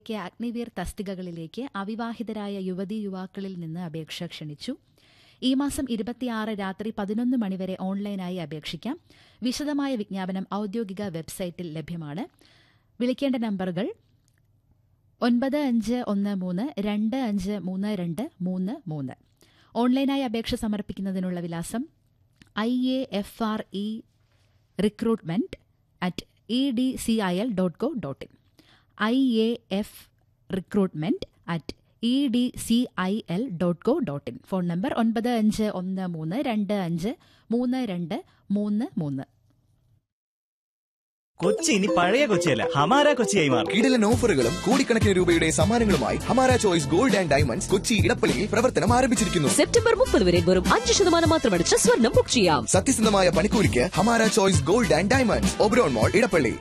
ക്ക് അഗ്നിവീർ തസ്തികകളിലേക്ക് അവിവാഹിതരായ യുവതീ യുവാക്കളിൽ നിന്ന് അപേക്ഷ ക്ഷണിച്ചു ഈ മാസം ഇരുപത്തിയാറ് രാത്രി പതിനൊന്ന് മണിവരെ ഓൺലൈനായി അപേക്ഷിക്കാം വിശദമായ വിജ്ഞാപനം ഔദ്യോഗിക വെബ്സൈറ്റിൽ ലഭ്യമാണ് വിളിക്കേണ്ട നമ്പറുകൾ ഒൻപത് അഞ്ച് ഒന്ന് മൂന്ന് രണ്ട് അഞ്ച് മൂന്ന് രണ്ട് മൂന്ന് മൂന്ന് ഓൺലൈനായി അപേക്ഷ സമർപ്പിക്കുന്നതിനുള്ള വിലാസം I A F R E recruitment at E D C I L dot gov dot in I A F recruitment at E D C I L dot gov dot in phone number ഒൻപത് അഞ്ച് ഒന്ന് മൂന്ന് രണ്ട് അഞ്ച് മൂന്ന് രണ്ട് മൂന്ന് മൂന്ന് കൊച്ചി ഇനി പഴയ കൊച്ചിയല്ല ഹമാര കൊച്ചിയായി മാറും കിടിലൻ ഓഫറുകളും കോടിക്കണക്കിന് രൂപയുടെ സമ്മാനങ്ങളുമായി Hamara choice gold and diamonds Kochi ഇടപ്പള്ളിയിൽ പ്രവർത്തനം ആരംഭിച്ചിരിക്കുന്നു സെപ്റ്റംബർ മുപ്പത് വരെ വെറും അഞ്ച് ശതമാനം മാത്രമടിച്ച് സ്വർണം ബുക്ക് ചെയ്യാം സത്യസന്ധമായ പണിക്കൂലിക്ക് Hamara choice gold and diamonds Oberon mall Edappally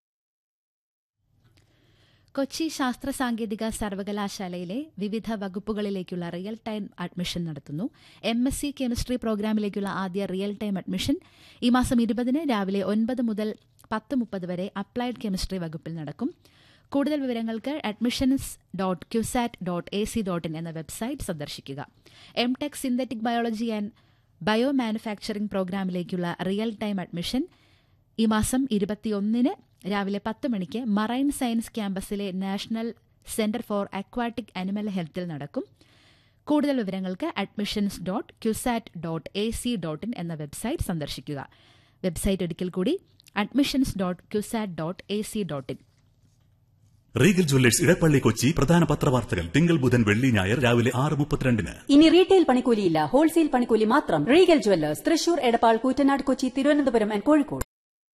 Kochi ശാസ്ത്ര സാങ്കേതിക സർവകലാശാലയിലെ വിവിധ വകുപ്പുകളിലേക്കുള്ള റിയൽ ടൈം അഡ്മിഷൻ നടത്തുന്നു എം എസ് സി കെമിസ്ട്രി പ്രോഗ്രാമിലേക്കുള്ള ആദ്യ റിയൽ ടൈം അഡ്മിഷൻ ഈ മാസം ഇരുപതിന് രാവിലെ ഒൻപത് മുതൽ പത്ത് മുപ്പത് വരെ അപ്ലൈഡ് കെമിസ്ട്രി വകുപ്പിൽ നടക്കും കൂടുതൽ വിവരങ്ങൾക്ക് admissions dot CUSAT dot A C dot in എന്ന വെബ്സൈറ്റ് സന്ദർശിക്കുക M tech synthetic biology and bio manufacturing പ്രോഗ്രാമിലേക്കുള്ള റിയൽ ടൈം അഡ്മിഷൻ ഈ മാസം ഇരുപത്തിയൊന്നിന് രാവിലെ പത്ത് മണിക്ക് മറൈൻ സയൻസ് ക്യാമ്പസിലെ national centre for aquatic animal ഹെൽത്തിൽ നടക്കും കൂടുതൽ വിവരങ്ങൾക്ക് admissions dot CUSAT dot A C dot in എന്ന വെബ്സൈറ്റ് സന്ദർശിക്കുക വെബ്സൈറ്റ് ഒരിക്കൽ കൂടി admissions dot CUSAT dot A C dot in Regal jewellers Edappally Kochi പ്രധാന പത്രവാർത്തകൾ തിങ്കൾ ബുധൻ വെള്ളി ഞായർ രാവിലെ ആറ് മുപ്പത്തിരണ്ടിന് ഇനി റീറ്റെയിൽ പണിക്കൂലിയില്ല ഹോൾസെയിൽ പണിക്കൂലി മാത്രം Regal jewellers Thrissur Edappal Koottanad Kochi Thiruvananthapuram and Kozhikode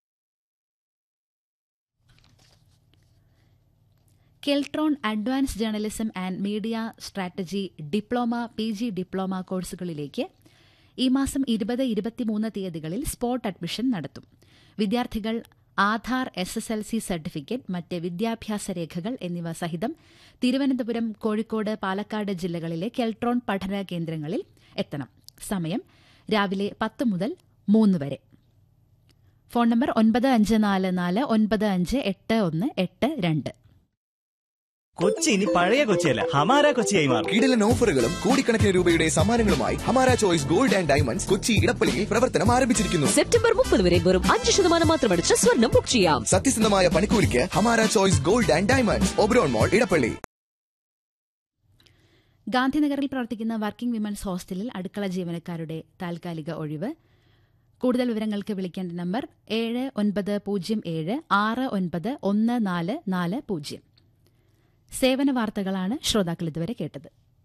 Keltron advance journalism and media strategy diploma P G diploma കോഴ്സുകളിലേക്ക് ഈ മാസം ഇരുപത് ഇരുപത്തിമൂന്ന് തീയതികളിൽ സ്പോട്ട് അഡ്മിഷൻ നടത്തും വിദ്യാർത്ഥികൾ Aadhaar S S L C certificate മറ്റ് വിദ്യാഭ്യാസ രേഖകൾ എന്നിവ സഹിതം തിരുവനന്തപുരം കോഴിക്കോട് പാലക്കാട് ജില്ലകളിലെ കെൽട്രോൺ പഠന കേന്ദ്രങ്ങളിൽ എത്തണം സമയം രാവിലെ പത്ത് മുതൽ മൂന്ന് വരെ ഫോൺ നമ്പർ ഒൻപത് അഞ്ച് നാല് നാല് ഒൻപത് അഞ്ച് എട്ട് ഒന്ന് എട്ട് രണ്ട് കൊച്ചി ഇനി പഴയ കൊച്ചിയല്ല ഹമാര കൊച്ചിയായി മാറും കിടിലൻ ഓഫറുകളും കോടിക്കണക്കിന് രൂപയുടെ സമ്മാനങ്ങളുമായി Hamara choice gold and diamonds Kochi ഇടപ്പള്ളിയിൽ പ്രവർത്തനം ആരംഭിച്ചിരിക്കുന്നു സെപ്റ്റംബർ മുപ്പത് വരെ വെറും അഞ്ച് ശതമാനം മാത്രമടിച്ച് സ്വർണം ബുക്ക് ചെയ്യാം സത്യസന്ധമായ പണിക്കൂലിക്ക് Hamara choice gold and diamonds Oberon mall Edappally ഗാന്ധിനഗറിൽ പ്രവർത്തിക്കുന്ന വർക്കിംഗ് വിമൻസ് ഹോസ്റ്റലിൽ അടുക്കള ജീവനക്കാരുടെ താൽക്കാലിക ഒഴിവ് കൂടുതൽ വിവരങ്ങൾക്ക് വിളിക്കേണ്ട നമ്പർ ഏഴ് ഒൻപത് പൂജ്യം ഏഴ് ആറ് ഒൻപത് ഒന്ന് നാല് നാല് പൂജ്യം സേവന വാർത്തകളാണ് ശ്രോതാക്കൾ ഇതുവരെ കേട്ടത്